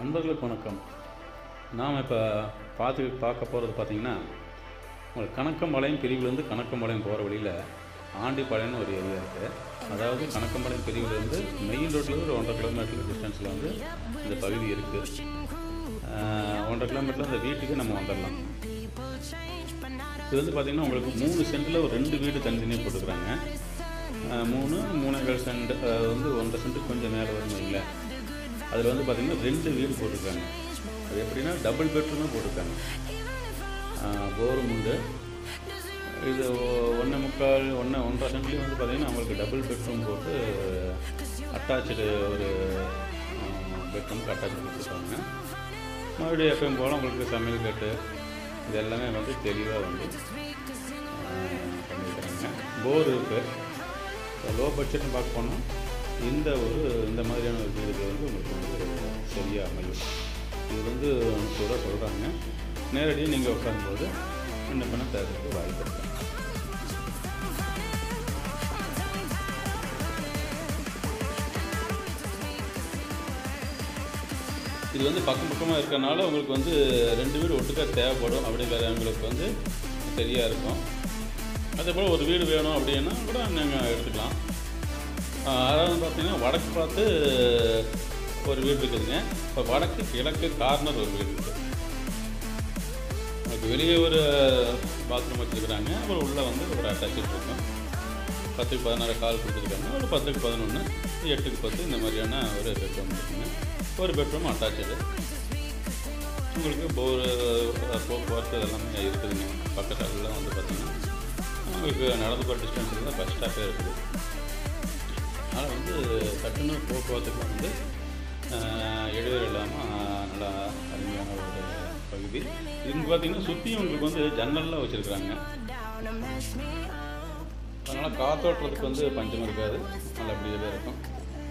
நண்பர்களுக்கு வணக்கம் நாம் இப்போ பார்த்து பார்க்க போகிறது பார்த்தீங்கன்னா உங்களுக்கு கணக்கம்பாளையம் பிரிவுலேருந்து கணக்கம்பாளையம் போகிற வழியில் ஆண்டிப்பாளையம்னு ஒரு ஏரியா இருக்குது அதாவது கணக்கம்பாளையம் பிரிவுலேருந்து மெயின் ரோட்டில் ஒரு ஒன்றரை கிலோமீட்டர் டிஸ்டன்ஸில் வந்து இந்த பகுதி இருக்குது ஒன்றரை கிலோமீட்டரில் அந்த வீட்டுக்கு நம்ம வந்துடலாம் இது வந்து பார்த்திங்கன்னா உங்களுக்கு மூணு சென்டில் ஒரு ரெண்டு வீடு தனித்தனியாக போட்டுக்கிறாங்க ஆஹ் மூணு மூணேகால் சென்ட் அது வந்து ஒன்றரை சென்ட்டுக்கு கொஞ்சம் மேலே வரும் வைங்களேன் அதில் வந்து பார்த்திங்கன்னா ரெண்டு வீடு போட்டிருக்காங்க அது எப்படின்னா டபுள் பெட்ரூமே போட்டிருக்காங்க போரும் உண்டு இது ஒன்றே முக்கால் ஒன்று ஒன்றரை சென்ட்லேயும் வந்து பார்த்திங்கன்னா அவங்களுக்கு டபுள் பெட்ரூம் போட்டு அட்டாச்சு ஒரு பெட்ரூமுக்கு அட்டாச் கொடுத்துருக்காங்க மறுபடியும் எப்பயும் போல் உங்களுக்கு சமையல் கட்டு இது எல்லாமே வந்து தெளிவாக வந்து ஆஹ், பண்ணியிருக்கிறாங்க போர் இருக்குது லோ பட்ஜெட்னு பார்க்க போனால் இந்த ஒரு இந்த மாதிரியான ஒரு வீடு வந்து உங்களுக்கு வந்து சரியாக அமையும் இது வந்து முப்பது ரூபா சொல்கிறாங்க நேரடியாக நீங்கள் உட்காரும்போது என்ன பண்ண தேர்தலுக்கு வாய்ப்பு இருக்கு இது வந்து பக்கம் பக்கமாக இருக்கறனால உங்களுக்கு வந்து ரெண்டு வீடு ஒட்டுக்கா தேவைப்படும் அப்படிங்கிறவங்களுக்கு வந்து சரியாக இருக்கும் அதே போல் ஒரு வீடு வேணும் அப்படின்னா கூட நீங்கள் எடுத்துக்கலாம் ஆஹ் அதாவது பார்த்தீங்கன்னா வடக்கு பார்த்து ஒரு வீடு இருக்குதுங்க இப்போ வடக்கு கிழக்கு கார்னர் ஒரு வீடு இருக்குது அதுக்கு வெளியே ஒரு பாத்ரூம் வச்சுருக்குறாங்க அப்புறம் உள்ளே வந்து ஒரு அட்டாச் இருக்கும் பத்துக்கு பதினாறு கால் கொடுத்துருக்காங்க ஒரு பத்துக்கு பதினொன்று எட்டுக்கு பத்து இந்த மாதிரியான ஒரு பெட்ரூம் இருக்குங்க ஒரு பெட்ரூம் அட்டாச்சு உங்களுக்கு போர் போக்குவரத்து எல்லாமே இருக்குதுங்க பக்கத்தாலெலாம் வந்து பார்த்திங்கன்னா உங்களுக்கு நடந்து போகிற டிஸ்டன்ஸில் தான் பஸ் ஸ்டாப்பே இருக்குது அதனால் வந்து கட்டண போக்குவரத்துக்கு வந்து ஆஹ், இடையூறு இல்லாமல் நல்லா அருமையான ஒரு பகுதி இங்கே பார்த்தீங்கன்னா சுற்றியும் உங்களுக்கு வந்து ஜன்னல்லாம் வச்சுருக்குறாங்க அதனால் காத்தோட்டத்துக்கு வந்து பஞ்சம் இருக்காது நல்லபடியாகவே இருக்கும்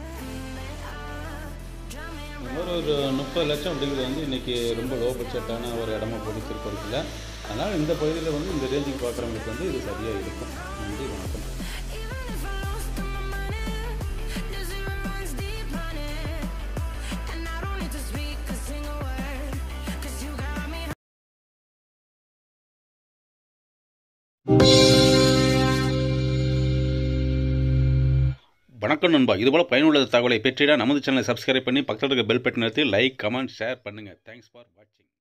ஒரு ஒரு முப்பது லட்சம் அப்படிங்கிறது வந்து இன்றைக்கி ரொம்ப லோ பட்ஜெட்டான ஒரு இடமா போட்டு திருப்பதியில் அதனால் இந்த பகுதியில் வந்து இந்த ரேஞ்சுக்கு பார்க்குறவங்களுக்கு வந்து இது சரியாக இருக்கும் நன்றி வணக்கம் வணக்கம் நண்பா இதுபோல் பயனுள்ள தகவலை பெற்றிட நமது சேனலை சப்ஸ்கிரைப் பண்ணி பக்கத்தில் இருக்க பெல் பட்டன் நிறுத்தி லைக் கமெண்ட் ஷேர் பண்ணுங்கள் தேங்க்ஸ் ஃபார் வாட்சிங்